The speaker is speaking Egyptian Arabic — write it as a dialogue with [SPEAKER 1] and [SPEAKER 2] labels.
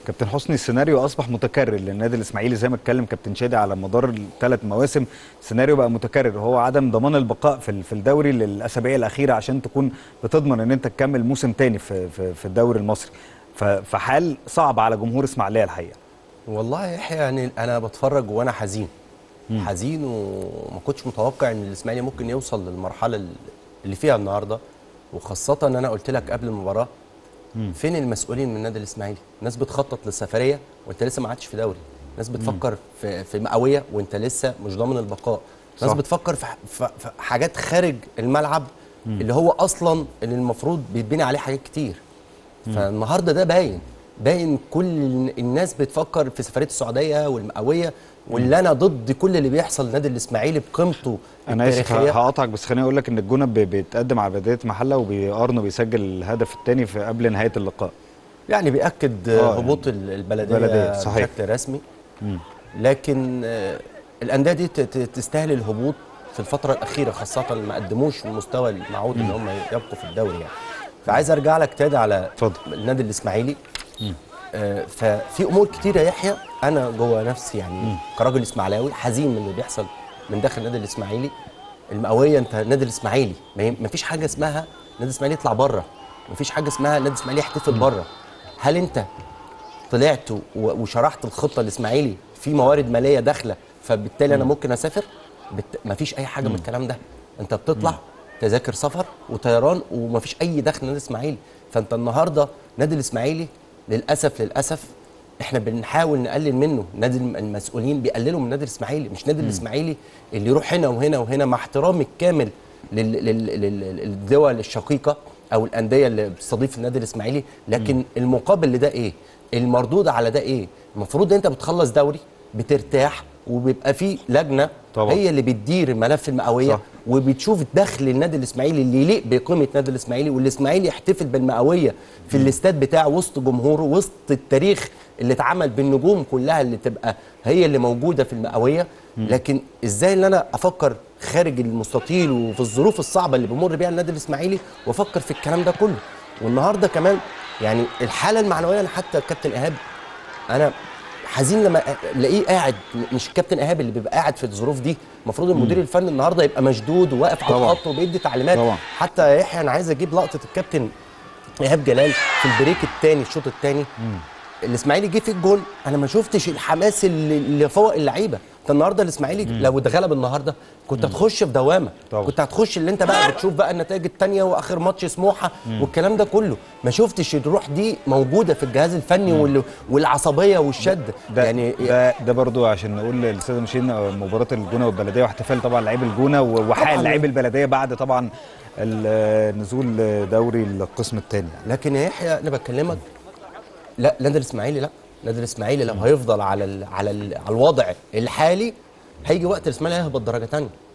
[SPEAKER 1] كابتن حسني السيناريو اصبح متكرر للنادي الاسماعيلي زي ما اتكلم كابتن شادي على مدار الثلاث مواسم السيناريو بقى متكرر هو عدم ضمان البقاء في في الدوري للاسابيع الاخيره عشان تكون بتضمن ان انت تكمل موسم تاني في في, في الدوري المصري فحال صعب على جمهور اسماعيليه الحقيقه
[SPEAKER 2] والله يا يحيى يعني انا بتفرج وانا حزين مم. حزين وما كنتش متوقع ان الاسماعيلي ممكن يوصل للمرحله اللي فيها النهارده وخاصه ان انا قلت لك قبل المباراه مم. فين المسؤولين من النادي الاسماعيلي الناس بتخطط للسفريه وانت لسه ما عادش في دوري ناس بتفكر في في مئويه وانت لسه مش ضامن البقاء ناس بتفكر في, في, في حاجات خارج الملعب مم. اللي هو اصلا اللي المفروض بيتبني عليه حاجات كتير مم. فالنهارده ده باين باين كل الناس بتفكر في سفريه السعوديه والمئويه واللي انا ضد كل اللي بيحصل للنادي الاسماعيلي بقيمته
[SPEAKER 1] انا اسف هقطعك بس خليني اقول لك ان الجونه بيتقدم على بدايه محله وبيقارنه بيسجل الهدف الثاني في قبل نهايه اللقاء
[SPEAKER 2] يعني بياكد هبوط البلديه, البلدية صحيح. بشكل رسمي مم. لكن الانديه دي تستاهل الهبوط في الفتره الاخيره خاصه ما قدموش المستوى المعهود ان هم يبقوا في الدوري يعني فعايز ارجع لك تاني على
[SPEAKER 1] اتفضل
[SPEAKER 2] النادي الاسماعيلي آه ففي امور كتير يا يحيى انا جوه نفسي يعني مم. كراجل اسماعيلاوي حزين من اللي بيحصل من داخل النادي الاسماعيلي المئويه انت النادي الاسماعيلي ما فيش حاجه اسمها النادي الاسماعيلي يطلع بره ما فيش حاجه اسمها النادي الاسماعيلي يحتفل بره هل انت طلعت وشرحت الخطه الاسماعيلي في موارد ماليه داخله فبالتالي انا ممكن اسافر بت... ما فيش اي حاجه مم. من الكلام ده انت بتطلع مم. تذاكر سفر وطيران وما فيش اي دخل النادي الاسماعيلي فانت النهارده النادي الاسماعيلي للاسف للاسف احنا بنحاول نقلل منه نادي المسؤولين بيقللوا من النادي الاسماعيلي مش نادي الاسماعيلي اللي يروح هنا وهنا وهنا مع احترامي الكامل للدول الشقيقه او الانديه اللي بتستضيف النادي الاسماعيلي لكن م. المقابل لده ايه المردود على ده ايه المفروض انت بتخلص دوري بترتاح وبيبقى في لجنه طبعا. هي اللي بتدير ملف المئويه صح. وبتشوف دخل النادي الاسماعيلي اللي يليق بقيمه النادي الاسماعيلي والاسماعيلي يحتفل بالمئويه في الاستاد بتاعه وسط جمهوره وسط التاريخ اللي اتعمل بالنجوم كلها اللي تبقى هي اللي موجوده في المئويه لكن ازاي ان انا افكر خارج المستطيل وفي الظروف الصعبه اللي بيمر بيها النادي الاسماعيلي وافكر في الكلام ده كله والنهارده كمان يعني الحاله المعنويه انا حتى الكابتن ايهاب انا حزين لما الاقيه قاعد مش الكابتن ايهاب اللي بيبقى قاعد في الظروف دي المفروض المدير الفني النهارده يبقى مشدود وواقف على الخط وبيدي تعليمات طبعا. حتى يا يحيى انا عايز اجيب لقطه الكابتن ايهاب جلال في البريك الثاني الشوط الثاني الاسماعيلي جه في الجون انا ما شفتش الحماس اللي, اللي فوق اللعيبه انت النهارده الاسماعيلي لو اتغلب النهارده كنت هتخش في دوامه طبعا. كنت هتخش اللي انت بقى بتشوف بقى النتائج الثانيه واخر ماتش سموحه مم. والكلام ده كله ما شفتش الروح دي موجوده في الجهاز الفني وال... والعصبيه والشد
[SPEAKER 1] ده يعني ده, ده برضو عشان نقول للساده المشاهدين مباراه الجونه والبلديه واحتفال طبعا لعيب الجونه وحال لعيب البلديه بعد طبعا نزول دوري القسم الثاني
[SPEAKER 2] لكن يا يحيى انا بكلمك لا النادي الاسماعيلي لا النادي الاسماعيلي لو هيفضل على ال على ال على الوضع الحالي هيجي وقت الاسماعيلي هيهبط درجه ثانيه